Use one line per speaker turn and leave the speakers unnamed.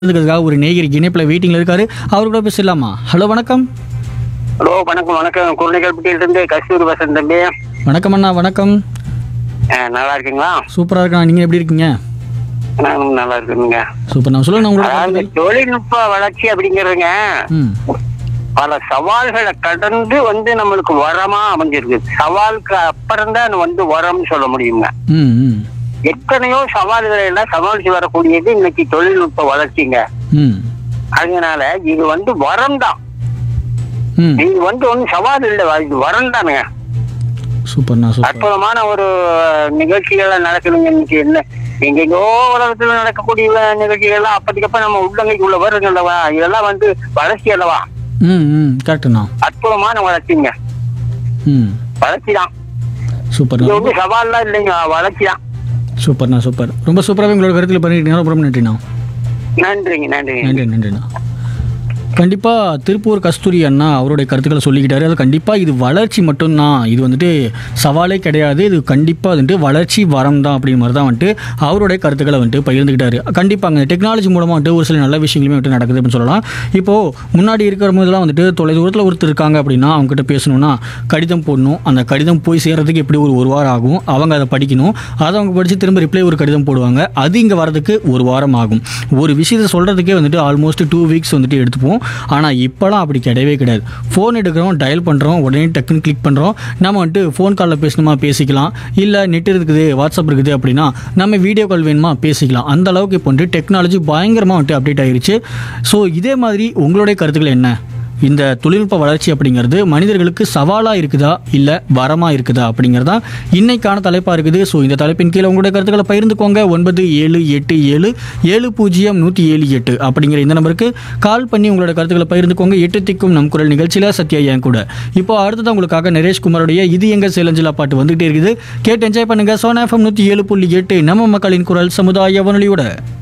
இதுக்காக ஒரு நேயர் இணைப்பில் வெயிட்டிங்கில் இருக்காரு அவர் கூட பேசலாமா ஹலோ வணக்கம்
ஹலோ வணக்கம் வணக்கம் குருணைகள்பட்டியிலிருந்து கஸ்தூரி வசந்த் தம்பி
வணக்கம் அண்ணா வணக்கம்
அஹ், நல்லா இருக்கீங்களா
சூப்பராக இருக்கா நீங்கள் எப்படி இருக்கீங்க
நானும் நல்லா இருக்குங்க
சூப்பர் நான் சொல்லுங்க உங்களோட
அதாவது
கருத்துக்கள்.
தொழில்நுட்ப வளர்ச்சி அப்படிங்கிறதுங்க
ம்
பல சவால்களை கடந்து வந்து நம்மளுக்கு வரமா அமைஞ்சிருக்கு சவாலுக்கு அப்புறம் தான் வந்து வரம்னு சொல்ல முடியுங்க
ம் ம்
எத்தனையோ சவால்களை எல்லாம் சமாளிச்சு வரக்கூடியது இன்னைக்கு தொழில்நுட்ப வளர்ச்சிங்க
ம்
அதனால இது வந்து வரம் தான்
ம்
இது வந்து ஒன்றும் சவால் இல்லை இது வரம் தானுங்க
சூப்பர்ண்ணா சூப்பர்
அற்புதமான ஒரு நிகழ்ச்சிகள் நடக்குதுங்க இன்னைக்கு என்ன எங்கெங்கோ உலகத்துல நடக்கக்கூடிய நிகழ்ச்சிகள் எல்லாம் அப்பதைக்கப்ப நம்ம உள்ளங்கைக்குள்ள வருங்க அல்லவா இதெல்லாம் வந்து வளர்ச்சி அல்லவா
ம் ம் கரெக்டுண்ணா
அற்புதமான வளர்ச்சிங்க
ம்
வளர்ச்சி தான் இது
சூப்பர்ண்ணா
வந்து சவால்லாம் இல்லைங்க வளர்ச்சி தான்
சூப்பர்ண்ணா சூப்பர் ரொம்ப சூப்பராகவே உங்களோட கருத்தில் பண்ணிட்டீங்க ரொம்ப நன்றிண்ணா
நன்றிங்க நன்றிங்க
நன்றி நன்றிண்ணா கண்டிப்பாக திருப்பூர் கஸ்தூரி அண்ணா அவருடைய கருத்துக்களை சொல்லிக்கிட்டாரு அது கண்டிப்பாக இது வளர்ச்சி மட்டும்தான் இது வந்துட்டு சவாலே கிடையாது இது கண்டிப்பாக வந்துட்டு வளர்ச்சி வரம் தான் அப்படிங்கிற மாதிரி தான் வந்துட்டு அவருடைய கருத்துக்களை வந்துட்டு பகிர்ந்துக்கிட்டாரு கண்டிப்பாங்க டெக்னாலஜி மூலமாக வந்துட்டு ஒரு சில நல்ல விஷயங்களுமே வந்துட்டு நடக்குது அப்படின்னு சொல்லலாம் இப்போது முன்னாடி இருக்கிற போதெல்லாம் வந்துட்டு தொலை தூரத்தில் ஒருத்தர் இருக்காங்க அப்படின்னா அவங்ககிட்ட பேசணும்னா கடிதம் போடணும் அந்த கடிதம் போய் சேர்றதுக்கு எப்படி ஒரு ஒரு வாரம் ஆகும் அவங்க அதை படிக்கணும் அதை அவங்க படித்து திரும்ப ரிப்ளை ஒரு கடிதம் போடுவாங்க அது இங்கே வரதுக்கு ஒரு வாரம் ஆகும் ஒரு விஷயத்தை சொல்கிறதுக்கே வந்துட்டு ஆல்மோஸ்ட் டூ வீக்ஸ் வந்துட்டு எடுத்துப்போம் ஆனால் இப்போலாம் அப்படி கிடையவே கிடையாது ஃபோன் எடுக்கிறோம் டயல் பண்ணுறோம் உடனே டக்குன்னு கிளிக் பண்ணுறோம் நம்ம வந்துட்டு ஃபோன் காலில் பேசணுமா பேசிக்கலாம் இல்லை நெட் இருக்குது வாட்ஸ்அப் இருக்குது அப்படின்னா நம்ம வீடியோ கால் வேணுமா பேசிக்கலாம் அந்த அளவுக்கு இப்போ வந்துட்டு டெக்னாலஜி பயங்கரமாக வந்துட்டு அப்டேட் ஆயிருச்சு ஸோ இதே மாதிரி உங்களுடைய கருத்துக்கள் என்ன இந்த தொழில்நுட்ப வளர்ச்சி அப்படிங்கிறது மனிதர்களுக்கு சவாலாக இருக்குதா இல்லை வரமாக இருக்குதா அப்படிங்கிறதா இன்னைக்கான தலைப்பாக இருக்குது ஸோ இந்த தலைப்பின் கீழே உங்களுடைய கருத்துக்களை பகிர்ந்துக்கோங்க ஒன்பது ஏழு எட்டு ஏழு ஏழு பூஜ்ஜியம் நூற்றி ஏழு எட்டு அப்படிங்கிற இந்த நம்பருக்கு கால் பண்ணி உங்களோட கருத்துக்களை பகிர்ந்துக்கோங்க எட்டு திக்கும் நம் குரல் நிகழ்ச்சியில் சத்யா என் கூட இப்போ அடுத்தது உங்களுக்காக நரேஷ் குமாரோடைய இது எங்க சேலஞ்சிலா பாட்டு வந்துகிட்டே இருக்குது கேட்டு என்ஜாய் பண்ணுங்க சோனா எஃப்எம் நூற்றி ஏழு புள்ளி எட்டு நம்ம மக்களின் குரல் சமுதாய வானொலியோட